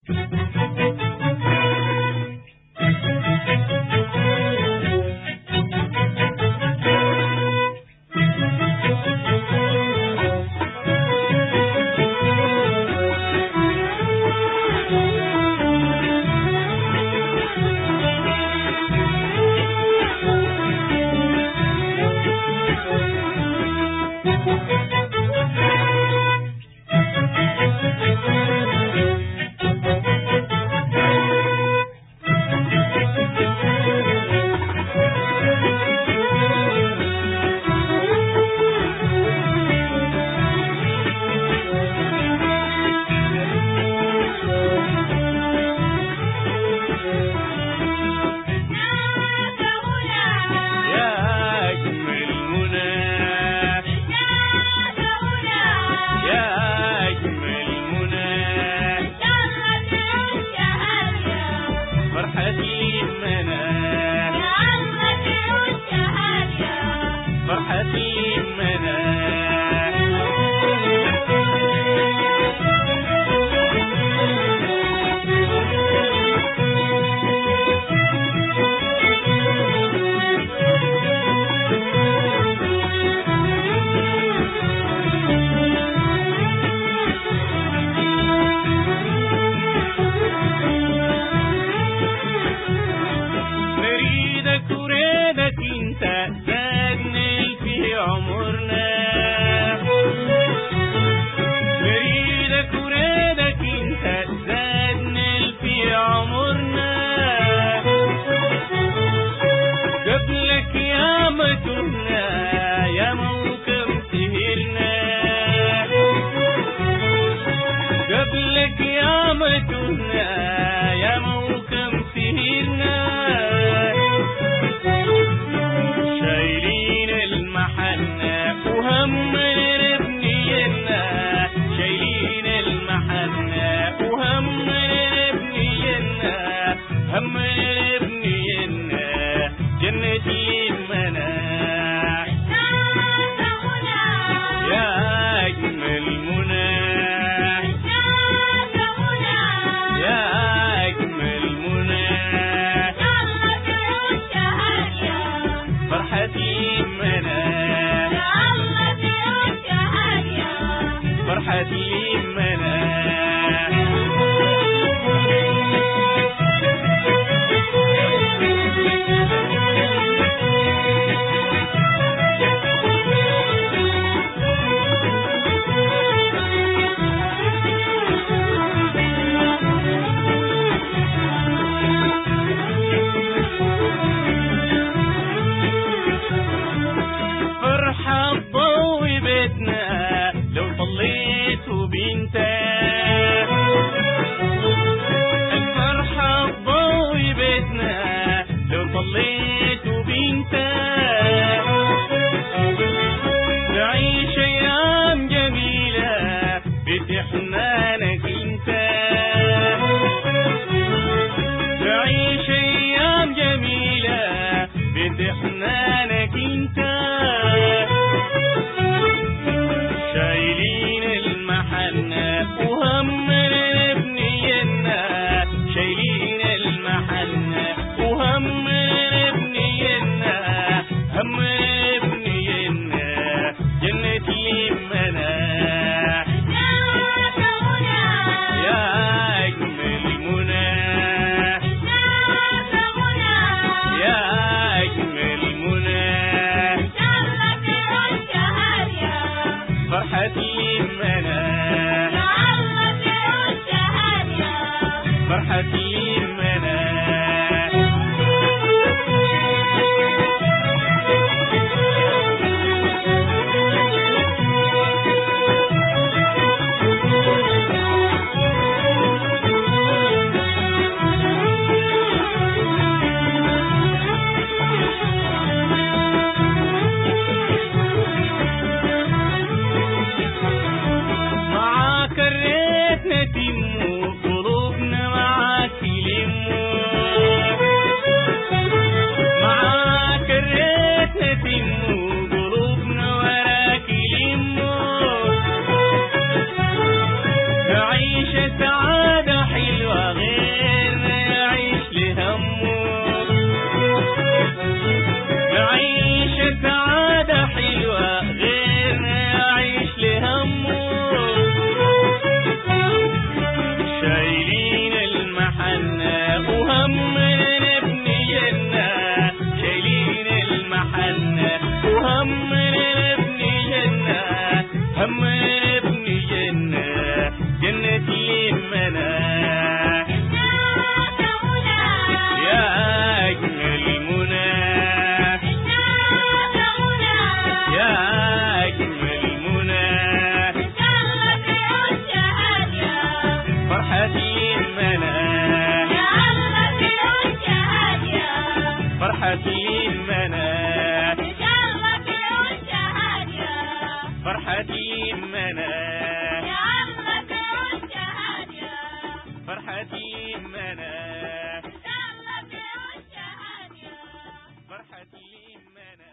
يا أجمل منى يا أجمل منى فرحتي المنى فرحتي المنى نريدك وريدك انت زادني في عمرنا نريدك وريدك انت زادني في عمرنا قبلك يا متنا يا موكب سهرنا قبلك يا متنا يا موكب سهرنا شايلين المحنة وهم ابنينا شايلين المحنة وهم ابنينا هم ابنينا جنة المنى يا أجمل منى يا أجمل منى فرحتي منى فرحتي منى فرحة ضوي بيتنا لو طليت وبنت الفرحة ضوي بيتنا لو طليت وبنت نعيش أيام جميلة بتحنانك انت نعيش أيام جميلة بتحنانك انت شايلين المحنة وهم ابنينا شايلين المحنة وهم ابنينا هم ابنينا جنة يمنا يا أجمل منى يا أجمل منى فرحتي منى فرحتي منى معاك الريت نتم قلوبنا معاك شايلين المحنة وهمنا نبني جنة شايلين المحنة وهمنا نبني جنة همنا نبني جنة جنة يمنا يا أجمل منى يا أجمل منى فرحتي يمنا فرحتي يمنا فرحتي يمنا فرحتي يمنا فرحتي يمنا